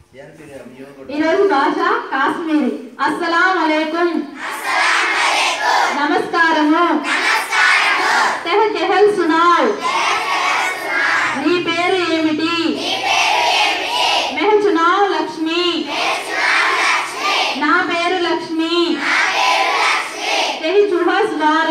ఈరోజు భాష కాశ్మీరీ అస్సలాం అలైకుం నమస్కారము తెహ కెహల్ సునావ్ నీ పేరు ఏమిటి మెహ చునావ్ లక్ష్మి నా పేరు లక్ష్మి తెహి చుహస్ బార